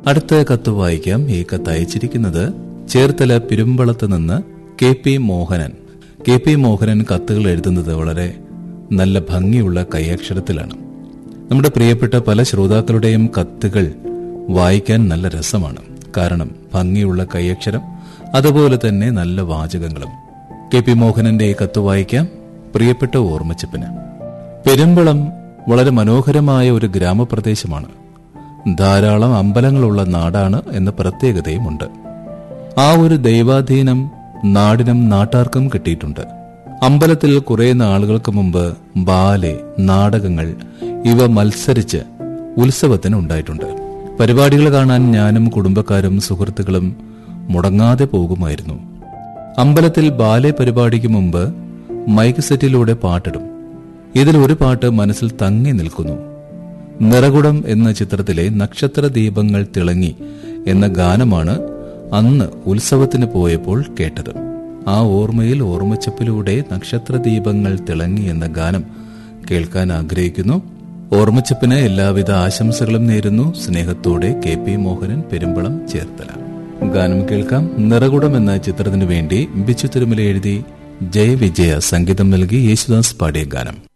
അടുത്ത കത്ത് വായിക്കാം ഈ കത്ത് അയച്ചിരിക്കുന്നത് ചേർത്തല പെരുമ്പളത്ത് നിന്ന് K P Mohanan K P Mohanan കത്തുകൾ എഴുതുന്നത് വളരെ നല്ല ഭംഗിയുള്ള കൈയക്ഷരത്തിലാണ് നമ്മുടെ പ്രിയപ്പെട്ട പല ശ്രോതാക്കളുടെയും കത്തുകൾ വായിക്കാൻ നല്ല രസമാണ് കാരണം ഭംഗിയുള്ള കൈയക്ഷരം അതുപോലെ തന്നെ നല്ല വാചകങ്ങളും കെ പി മോഹനന്റെ ഈ കത്ത് വായിക്കാം പ്രിയപ്പെട്ട ഓർമ്മച്ചപ്പിന് പെരുമ്പളം വളരെ മനോഹരമായ ഒരു ഗ്രാമപ്രദേശമാണ് ധാരാളം അമ്പലങ്ങളുള്ള നാടാണ് എന്ന പ്രത്യേകതയുമുണ്ട് ആ ഒരു ദൈവാധീനം നാടിനും നാട്ടാർക്കും കിട്ടിയിട്ടുണ്ട് അമ്പലത്തിൽ കുറെ നാളുകൾക്ക് മുമ്പ് ബാലെ നാടകങ്ങൾ ഇവ മത്സരിച്ച് ഉത്സവത്തിന് ഉണ്ടായിട്ടുണ്ട് പരിപാടികൾ കാണാൻ ഞാനും കുടുംബക്കാരും സുഹൃത്തുക്കളും മുടങ്ങാതെ പോകുമായിരുന്നു അമ്പലത്തിൽ ബാലെ പരിപാടിക്ക് മുമ്പ് മൈക്ക് സെറ്റിലൂടെ പാട്ടിടും ഇതിൽ ഒരു പാട്ട് മനസ്സിൽ തങ്ങി നിൽക്കുന്നു നിറകുടം എന്ന ചിത്രത്തിലെ നക്ഷത്ര ദീപങ്ങൾ തിളങ്ങി എന്ന ഗാനമാണ് അന്ന് ഉത്സവത്തിന് പോയപ്പോൾ കേട്ടത് ആ ഓർമ്മയിൽ ഓർമ്മച്ചപ്പിലൂടെ നക്ഷത്ര ദീപങ്ങൾ തിളങ്ങി എന്ന ഗാനം കേൾക്കാൻ ആഗ്രഹിക്കുന്നു ഓർമ്മച്ചപ്പിന് എല്ലാവിധ ആശംസകളും നേരുന്നു സ്നേഹത്തോടെ കെ പി മോഹനൻ പെരുമ്പളം ചേർത്തല ഗാനം കേൾക്കാം നിറകുടം എന്ന ചിത്രത്തിനു വേണ്ടി ബിച്ചു തിരുമല എഴുതി ജയവിജയ സംഗീതം നൽകി യേശുദാസ് പാടിയ ഗാനം